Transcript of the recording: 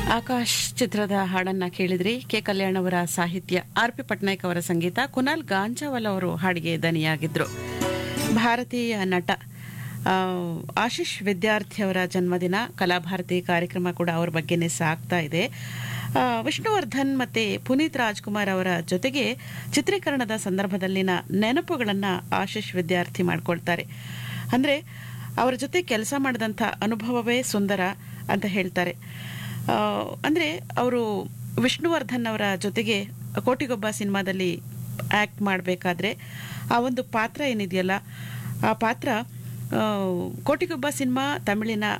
ಆಕಾಶ್ ಚಿತ್ರದ ಹಾಡನ್ನ ಕೇಳಿದ್ರಿ ಕೆ ಕಲ್ಯಾಣ್ ಅವರ ಸಾಹಿತ್ಯ ಆರ್ ಪಿ ಪಟ್ನಾಯಕ್ ಅವರ ಸಂಗೀತ ಕುನಾಲ್ ಗಾಂಜಾವಲ್ ಅವರು ಹಾಡಿಗೆ ದನಿಯಾಗಿದ್ರು ಭಾರತೀಯ ನಟ ಆ, ಆಶೀಶ್ ವಿದ್ಯಾರ್ಥಿ ಅವರ ಜನ್ಮದಿನ ಕಲಾಭಾರತಿ ಕಾರ್ಯಕ್ರಮ ಕೂಡ ಅವ್ರ ಬಗ್ಗೆನೇ ಸಾಗ್ತಾ ಇದೆ ಆ, ವಿಷ್ಣುವರ್ಧನ್ ಮತ್ತೆ ಪುನೀತ್ ರಾಜ್ಕುಮಾರ್ ಅವರ ಜೊತೆಗೆ ಚಿತ್ರೀಕರಣದ ಸಂದರ್ಭದಲ್ಲಿನ ನೆನಪುಗಳನ್ನು ಆಶೀಶ್ ವಿದ್ಯಾರ್ಥಿ ಮಾಡ್ಕೊಳ್ತಾರೆ ಅಂದರೆ ಅವರ ಜೊತೆ ಕೆಲಸ ಮಾಡಿದಂಥ ಅನುಭವವೇ ಸುಂದರ ಅಂತ ಹೇಳ್ತಾರೆ ಆ, ಅಂದ್ರೆ ಅವರು ವಿಷ್ಣುವರ್ಧನ್ ಅವರ ಜೊತೆಗೆ ಕೋಟಿಗೊಬ್ಬ ಸಿನಿಮಾದಲ್ಲಿ ಆಕ್ಟ್ ಮಾಡಬೇಕಾದ್ರೆ ಆ ಒಂದು ಪಾತ್ರ ಏನಿದೆಯಲ್ಲ ಆ ಪಾತ್ರ ಆ, ಕೋಟಿಗೊಬ್ಬ ಸಿನಿಮಾ ತಮಿಳಿನ